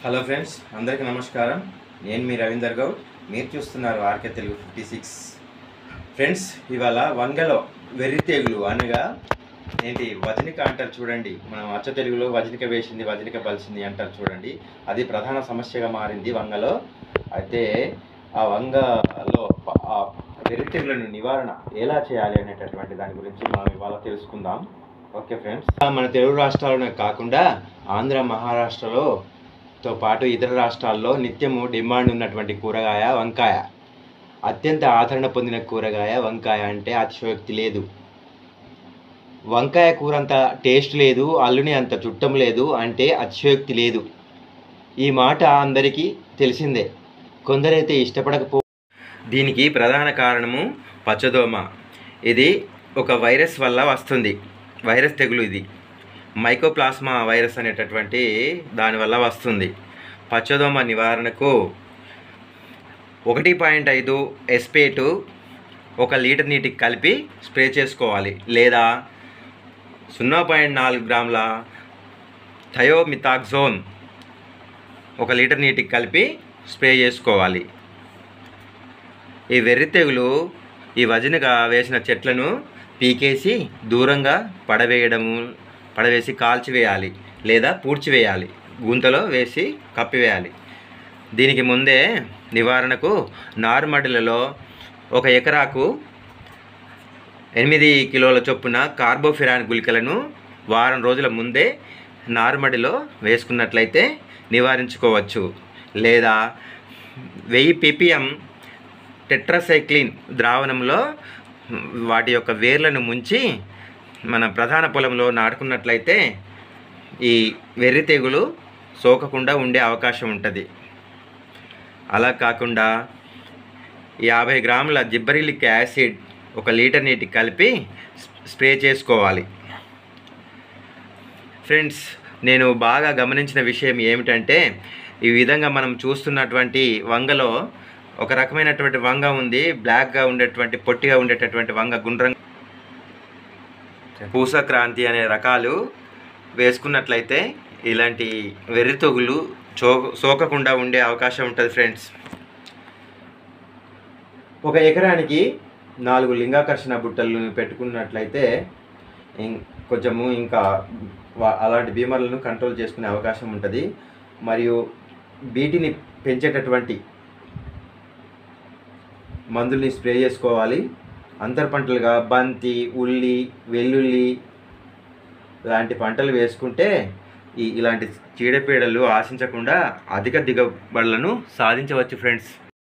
hello friends అందరికీ నమస్కారం నేను మీ రవీందర్ గౌడ్ మీరు చూస్తున్నారు RK Telugu fifty six friends ఇవాళ వంగలో వెర్రి తెగులు అనగా ఏంటి వజనిక అంటారు చూడండి మనం అచ్చ తెలుగులో వజనిక వేసింది వజనిక బలిసింది అంటారు చూడండి అది ప్రధాన సమస్యగా మారింది వంగలో అయితే ఆ వంగలో ఆ వెర్రి తెగులను నివారణ ఎలా చేయాలి అనేటటువంటి దాని గురించి మనం ఇవాళ తెలుసుకుందాం ఓకే ఫ్రెండ్స్ మన తెలుగు రాష్ట్రాల్లోనే కాకుండా ఆంధ్ర మహారాష్ట్రలో తో పాటు ఇతర రాష్ట్రాల్లో నిత్యము డిమాండ్ ఉన్నటువంటి కూరగాయ వంకాయ అత్యంత ఆదరణ పొందిన కూరగాయ వంకాయ అంటే అతిశయోక్తి లేదు వంకాయ కూర అంత టేస్ట్ లేదు అల్లుని అంత చుట్టం లేదు అంటే అతిశయోక్తి లేదు ఈ మాట అందరికీ తెలిసిందే కొందరైతే ఇష్టపడకపో దీనికి ప్రధాన కారణము పచ్చదోమ ఇది ఒక వైరస్ వల్ల వస్తుంది వైరస్ తెగులు ఇది మైకోప్లాస్మా వైరస్ అనేటటువంటి దానివల్ల వస్తుంది పచ్చదోమ నివారణకు ఒకటి పాయింట్ ఐదు ఎస్పేటు ఒక లీటర్ నీటికి కలిపి స్ప్రే చేసుకోవాలి లేదా సున్నా పాయింట్ నాలుగు గ్రాముల థయోమితాక్జోన్ ఒక లీటర్ నీటికి కలిపి స్ప్రే చేసుకోవాలి ఈ వెర్రి తెగులు ఈ వజనగా వేసిన చెట్లను పీకేసి దూరంగా పడవేయడము పడవేసి కాల్చివేయాలి లేదా పూడ్చివేయాలి గుంతలో వేసి కప్పివేయాలి దీనికి ముందే నివారణకు నారుమడిలలో ఒక ఎకరాకు ఎనిమిది కిలోల చొప్పున కార్బోఫిరాన్ గుళికలను వారం రోజుల ముందే నారుమడిలో వేసుకున్నట్లయితే నివారించుకోవచ్చు లేదా వెయ్యి పీపీఎం టెట్రాసైక్లిన్ ద్రావణంలో వాటి యొక్క వేర్లను ముంచి మన ప్రధాన పొలంలో నాటుకున్నట్లయితే ఈ వెర్రి తెగులు సోకకుండా ఉండే అవకాశం ఉంటుంది అలా కాకుండా యాభై గ్రాముల జిబ్బరిలిక్ యాసిడ్ ఒక లీటర్ నీటికి కలిపి స్ప్రే చేసుకోవాలి ఫ్రెండ్స్ నేను బాగా గమనించిన విషయం ఏమిటంటే ఈ విధంగా మనం చూస్తున్నటువంటి వంగలో ఒక రకమైనటువంటి వంగ ఉంది బ్లాక్గా ఉండేటువంటి పొట్టిగా ఉండేటటువంటి వంగ గుండ్రంగా పూస క్రాంతి అనే రకాలు వేసుకున్నట్లయితే ఇలాంటి వెర్రి తొగులు చో సోకకుండా ఉండే అవకాశం ఉంటుంది ఫ్రెండ్స్ ఒక ఎకరానికి నాలుగు లింగాకర్షణ బుట్టలను పెట్టుకున్నట్లయితే ఇం- కొంచెము ఇంకా వా- అలాంటి బీమార్లను కంట్రోల్ చేసుకునే అవకాశం ఉంటుంది మరియు వీటిని పెంచేటటువంటి మందుల్ని స్ప్రే చేసుకోవాలి అంతర పంటలుగా బంతి ఉల్లి వెల్లుల్లి లాంటి పంటలు వేసుకుంటే ఈ ఇలాంటి చీడపీడలు ఆశించకుండా అధిక దిగుబడులను సాధించవచ్చు ఫ్రెండ్స్